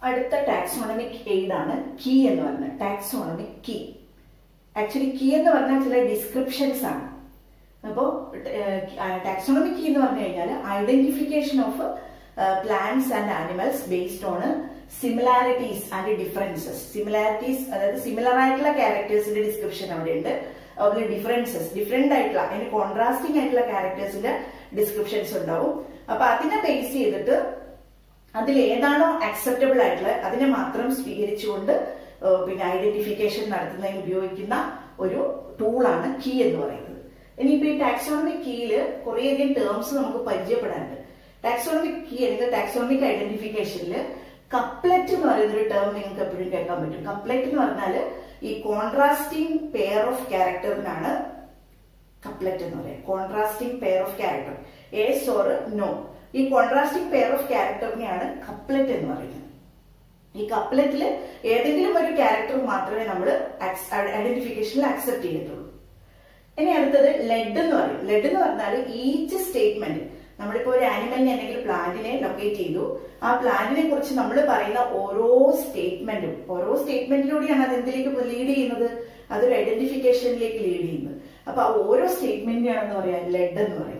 അടുത്ത taxonomic aid ആണ് key എന്ന് പറയുന്നത് ടാക്സോണമിക് കീ ആക്ച്വലി കീ എന്ന് പറഞ്ഞാൽ ചില ഡിസ്ക്രിപ്ഷൻസ് ആണ് അപ്പോൾ ടാക്സോണമിക് കീ എന്ന് പറഞ്ഞു കഴിഞ്ഞാൽ identification of plants and animals based on similarities and differences similarities അതായത് സിമിലർ ആയിട്ടുള്ള ക്യാരക്ടേഴ്സിന്റെ ഡിസ്ക്രിപ്ഷൻ അവിടെ ഉണ്ട് അതുപോലെ ഡിഫറൻസസ് ഡിഫറെന്റ് ആയിട്ടുള്ള അതിന് കോൺട്രാസ്റ്റിംഗ് ആയിട്ടുള്ള ക്യാരക്ടേഴ്സിന്റെ ഡിസ്ക്രിപ്ഷൻസ് ഉണ്ടാവും അപ്പൊ അതിനെ ബേസ് ചെയ്തിട്ട് അതിൽ ഏതാണോ അക്സെപ്റ്റബിൾ ആയിട്ടുള്ളത് അതിനെ മാത്രം സ്വീകരിച്ചുകൊണ്ട് ഏഹ് പിന്നെ ഐഡന്റിഫിക്കേഷൻ നടത്തുന്നതിന് ഉപയോഗിക്കുന്ന ഒരു ടൂളാണ് കീ എന്ന് പറയുന്നത് ഇനിയിപ്പോ ഈ ടാക്സോണമിക് കീയില് കുറേയധികം ടേംസ് നമുക്ക് പരിചയപ്പെടാനുണ്ട് ടാക്സോണമിക് കീ അല്ലെങ്കിൽ ടാക്സോണമിക് ഐഡന്റിഫിക്കേഷനിൽ കപ്ലറ്റ് എന്ന് പറയുന്ന ഒരു ടേം നിങ്ങൾക്ക് എപ്പോഴും കേൾക്കാൻ പറ്റും കപ്ലറ്റ് എന്ന് പറഞ്ഞാൽ ഈ കോൺട്രാസ്റ്റിംഗ് പെയർ ഓഫ് ക്യാരക്ടറിനാണ് കപ്ലറ്റ് എന്ന് പറയാം contrasting pair of character yes or no ഈ കോൺട്രാസ്റ്റിംഗ് പെയർ ഓഫ് ക്യാരക്ടറിനെയാണ് കപ്ലറ്റ് എന്ന് പറയുന്നത് ഈ കപ്ലറ്റിൽ ഏതെങ്കിലും ഒരു ക്യാരക്ടർ മാത്രമേ നമ്മൾ ഐഡന്റിഫിക്കേഷനിൽ അക്സെപ്റ്റ് ചെയ്യത്തുള്ളൂ ഇനി അടുത്തത് ലെഡ് എന്ന് പറയും ലെഡ് എന്ന് പറഞ്ഞാൽ ഈച്ച് സ്റ്റേറ്റ്മെന്റ് നമ്മളിപ്പോ ഒരു ആനിമലിനെ അല്ലെങ്കിൽ പ്ലാന്റിനെ ലൊക്കേറ്റ് ചെയ്തു ആ പ്ലാന്റിനെ കുറിച്ച് നമ്മൾ പറയുന്ന ഓരോ സ്റ്റേറ്റ്മെന്റും ഓരോ സ്റ്റേറ്റ്മെന്റിലൂടെയാണ് അത് എന്തിലേക്ക് ലീഡ് ചെയ്യുന്നത് അതൊരു ഐഡന്റിഫിക്കേഷനിലേക്ക് ലീഡ് ചെയ്യുന്നത് അപ്പൊ ആ ഓരോ സ്റ്റേറ്റ്മെന്റിനാണെന്ന് പറയാം ലെഡ് എന്ന് പറയുന്നത്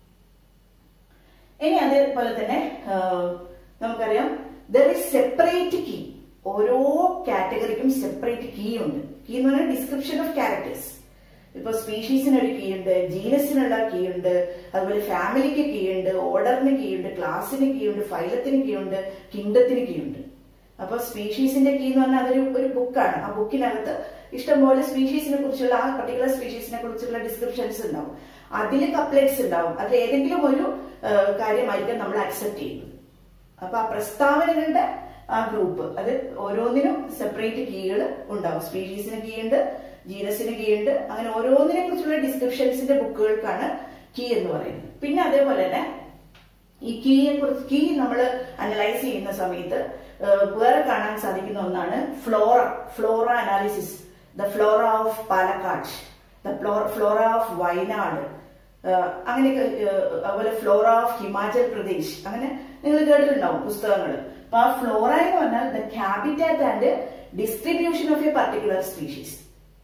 ഇനി അതേപോലെ തന്നെ ആ, നമുക്കറിയാം ദർ ഇസ് സെപ്പറേറ്റ് കീ ഓരോ കാറ്റഗറിക്കും സെപ്പറേറ്റ് കീ ഉണ്ട് കീ എന്ന് പറഞ്ഞാൽ ഡിസ്ക്രിപ്ഷൻ ഓഫ് ക്യാരക്ടേഴ്സ് ഇപ്പൊ സ്പീഷീസിന് ഒരു കീ ഉണ്ട് ജീനസിനുള്ള കീ ഉണ്ട് അതുപോലെ ഫാമിലിക്ക് കീ ഉണ്ട് ഓർഡറിന് കീ ഉണ്ട് ക്ലാസ്സിന് കീ ഉണ്ട് ഫൈലത്തിന് കീ ഉണ്ട് കിങ്ഡത്തിന് കീ ഉണ്ട് അപ്പൊ സ്പീഷീസിന്റെ കീ എന്ന് പറഞ്ഞാൽ അതൊരു ഒരു ബുക്കാണ് ആ ബുക്കിനകത്ത് ഇഷ്ടംപോലെ സ്പീഷീസിനെ കുറിച്ചുള്ള ആ പർട്ടിക്കുലർ സ്പീഷീസിനെ കുറിച്ചുള്ള ഡിസ്ക്രിപ്ഷൻസ് ഉണ്ടാവും അതിൽ കപ്ലേറ്റ്സ് ഉണ്ടാവും അതിൽ ഏതെങ്കിലും ഒരു ആ, കാര്യമായിരിക്കും നമ്മൾ അക്സെപ്റ്റ് ചെയ്യുന്നത് അപ്പൊ ആ പ്രസ്താവനകളുടെ ആ ഗ്രൂപ്പ് അത് ഓരോന്നിനും സെപ്പറേറ്റ് കീകൾ ഉണ്ടാവും സ്പീഷീസിന് കീ ഉണ്ട് ജീനസിന് കീ ഉണ്ട് അങ്ങനെ ഓരോന്നിനെ കുറിച്ചുള്ള ഡിസ്ക്രിപ്ഷൻസിന്റെ ബുക്കുകൾക്കാണ് കീ എന്ന് പറയുന്നത് പിന്നെ അതേപോലെ തന്നെ ഈ കീയെ കുറിച്ച് കീ നമ്മൾ അനലൈസ് ചെയ്യുന്ന സമയത്ത് ഏഹ്, വേറെ കാണാൻ സാധിക്കുന്ന ഒന്നാണ് flora flora analysis the flora of Palakkad the flora of Wayanad ഏഹ്, അങ്ങനെയൊക്കെ ഏഹ്, അതുപോലെ ഫ്ലോറ ഓഫ് ഹിമാചൽ പ്രദേശ് അങ്ങനെ നിങ്ങൾ കേട്ടിട്ടുണ്ടാവും പുസ്തകങ്ങൾ അപ്പൊ ആ ഫ്ലോറ എന്ന് പറഞ്ഞാൽ the habitat and distribution of a particular species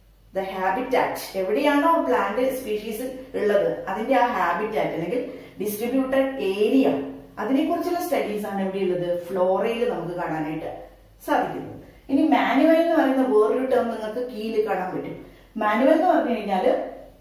the habitat എവിടെയാണോ പ്ലാന്റ് സ്പീഷീസ് ഉള്ളത് അതിന്റെ ആ ഹാബിറ്റാറ്റ് അല്ലെങ്കിൽ ഡിസ്ട്രിബ്യൂട്ടഡ് ഏരിയ അതിനെക്കുറിച്ചുള്ള സ്റ്റഡീസ് ആണ് എവിടെയുള്ളത് ഫ്ലോറയിൽ നമുക്ക് കാണാനായിട്ട് സാധിക്കുന്നത് ഇനി മാനുവൽ എന്ന് പറയുന്ന വേറൊരു ടേം നിങ്ങൾക്ക് കീയിൽ കാണാൻ പറ്റും മാനുവൽ എന്ന് പറഞ്ഞു കഴിഞ്ഞാല്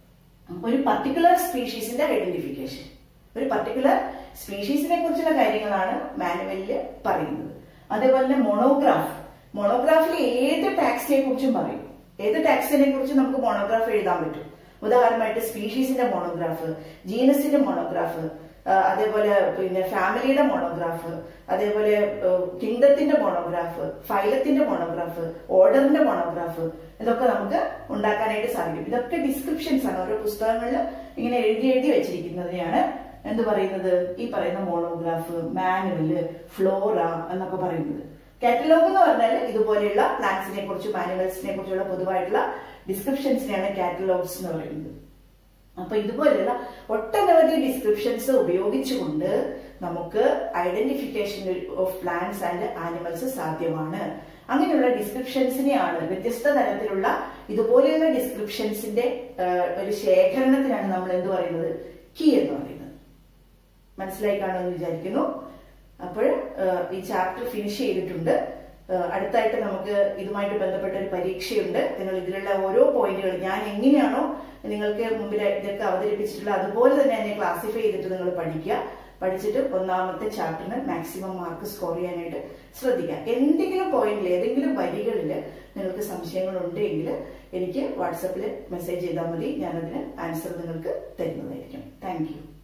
ഒരു പർട്ടിക്കുലർ സ്പീഷീസിന്റെ ഐഡന്റിഫിക്കേഷൻ ഒരു പർട്ടിക്കുലർ സ്പീഷീസിനെ കുറിച്ചുള്ള കാര്യങ്ങളാണ് മാനുവലിൽ പറയുന്നത് അതേപോലെ തന്നെ മൊണോഗ്രാഫ് മൊണോഗ്രാഫിൽ ഏത് ടാക്സിനെ കുറിച്ചും പറയും ഏത് ടാക്സിനെ കുറിച്ച് നമുക്ക് മോണോഗ്രാഫ് എഴുതാൻ പറ്റും ഉദാഹരണമായിട്ട് സ്പീഷീസിന്റെ മോണോഗ്രാഫ് ജീനസിന്റെ മോണോഗ്രാഫ് അതേപോലെ പിന്നെ ഫാമിലിയുടെ മോണോഗ്രാഫ് അതേപോലെ കിങ്ഡത്തിന്റെ മോണോഗ്രാഫ് ഫൈലത്തിന്റെ മോണോഗ്രാഫ് ഓർഡറിന്റെ മോണോഗ്രാഫ് ഇതൊക്കെ നമുക്ക് ഉണ്ടാക്കാനായിട്ട് സാധിക്കും ഇതൊക്കെ ഡിസ്ക്രിപ്ഷൻസ് ആണ് ഓരോ പുസ്തകങ്ങളിൽ ഇങ്ങനെ എഴുതി എഴുതി വെച്ചിരിക്കുന്നതിനെയാണ് എന്ത് പറയുന്നത് ഈ പറയുന്ന മോണോഗ്രാഫ് മാനുവല് ഫ്ലോറ എന്നൊക്കെ പറയുന്നത് കാറ്റലോഗ് എന്ന് പറഞ്ഞാൽ ഇതുപോലെയുള്ള പ്ലാന്റ്സിനെ കുറിച്ചും ആനിമൽസിനെ കുറിച്ചുള്ള പൊതുവായിട്ടുള്ള ഡിസ്ക്രിപ്ഷൻസിനെയാണ് കാറ്റലോഗ്സ് എന്ന് പറയുന്നത് അപ്പൊ ഇതുപോലെയുള്ള ഒട്ടനവധി ഡിസ്ക്രിപ്ഷൻസ് ഉപയോഗിച്ചുകൊണ്ട് നമുക്ക് identification of plants and animals സാധ്യമാണ് അങ്ങനെയുള്ള ഡിസ്ക്രിപ്ഷൻസിനെയാണ് വ്യത്യസ്ത തരത്തിലുള്ള ഇതുപോലെയുള്ള ഡിസ്ക്രിപ്ഷൻസിന്റെ ആ, ഒരു ശേഖരണത്തിനാണ് നമ്മൾ എന്ത് പറയുന്നത് കീ എന്ന് പറയുന്നത് മനസ്സിലായി കാണുമെന്ന് വിചാരിക്കുന്നു അപ്പോൾ ഈ ചാപ്റ്റർ ഫിനിഷ് ചെയ്തിട്ടുണ്ട് ആ, അടുത്തായിട്ട് നമുക്ക് ഇതുമായിട്ട് ബന്ധപ്പെട്ട ഒരു പരീക്ഷയുണ്ട് നിങ്ങൾ ഇതിലുള്ള ഓരോ പോയിന്റുകൾ ഞാൻ എങ്ങനെയാണോ നിങ്ങൾക്ക് മുമ്പിൽ ഇതൊക്കെ അവതരിപ്പിച്ചിട്ടുള്ളത് അതുപോലെ തന്നെ അതിനെ ക്ലാസിഫൈ ചെയ്തിട്ട് നിങ്ങൾ പഠിക്കുക പഠിച്ചിട്ട് ഒന്നാമത്തെ ചാപ്റ്ററിന് മാക്സിമം മാർക്ക് സ്കോർ ചെയ്യാനായിട്ട് ശ്രദ്ധിക്കുക എന്തെങ്കിലും പോയിന്റിൽ ഏതെങ്കിലും വരികളിൽ നിങ്ങൾക്ക് സംശയങ്ങൾ ഉണ്ടെങ്കിൽ എനിക്ക് വാട്സപ്പിൽ മെസ്സേജ് ചെയ്താൽ മതി ഞാനതിന് ആൻസർ നിങ്ങൾക്ക് തരുന്നതായിരിക്കും താങ്ക് യു